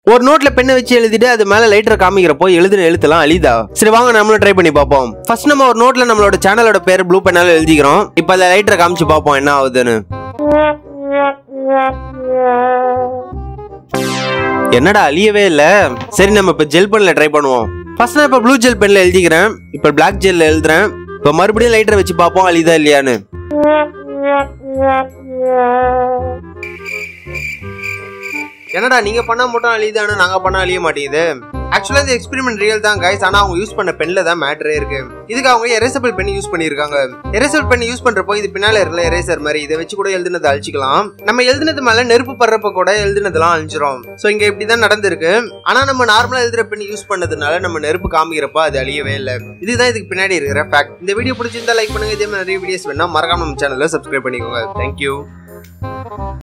ஒரு நோட்ல பெண்ணை வச்சு எழுதிட்டு அது மேல லைட்டர் காமிக்கிறப்போ எழுதின எழுத்துலாம் அழிதா சரி வாங்க நம்மளும் ட்ரை பண்ணி பார்ப்போம் ஃபர்ஸ்ட் நம்ம ஒரு நோட்ல நம்மளோட சேனலோட பேர் ப்ளூ பெண்ணால எழுதிக்கிறோம் இப்போ அதில் லைட்டரை காமிச்சு பார்ப்போம் என்ன ஆகுதுன்னு என்னடா அழியவே இல்ல சரி நம்ம இப்ப ஜெல் பென்ல ட்ரை பண்ணுவோம் ஃபர்ஸ்ட் நான் இப்ப ப்ளூ ஜெல் பென்ல எழுதிக்கிறேன் இப்ப பிளாக் ஜெல்ல எழுதுறேன் இப்ப மறுபடியும் லைட்டரை வச்சு பார்ப்போம் அழிதா இல்லையான்னு என்னடா நீங்க பண்ணா மட்டும் அழியுதானு நாங்க பண்ணா அழிய மாட்டேங்குது ஆக்சுவலா இது எக்ஸ்பெரிமெண்ட் ரியல் தான் கைஸ் ஆனா அவங்க யூஸ் பண்ண பென்ல தான் மேட்டரே இருக்கு இதுக்கு அவங்க எரேசபிள் பென் யூஸ் பண்ணிருக்காங்க எரேசபிள் பென் யூஸ் பண்றப்போ இது பின்னால இருக்கல எரேசர் மாதிரி இதை வச்சு கூட எழுதுனதை அழிச்சிக்கலாம் நம்ம எழுதுனது மேல நெருப்பு படுறப்ப கூட எழுதுனதெல்லாம் அழிஞ்சிரும் சோ இங்க இப்படிதான் நடந்திருக்கு ஆனா நம்ம நார்மலா எழுதுற பென் யூஸ் பண்ணதுனால நம்ம நெருப்பு காமிக்கிறப்ப அது அழியவே இல்லை இதுதான் இதுக்கு பின்னாடி இருக்கிற ஃபேக்ட் இந்த வீடியோ பிடிச்சிருந்தா லைக் பண்ணுங்க இதே மாதிரி நிறைய வீடியோஸ் வேணா மறக்காம நம்ம சேனலை சப்ஸ்கிரைப் பண்ணிக்கோங்க தேங்க்யூ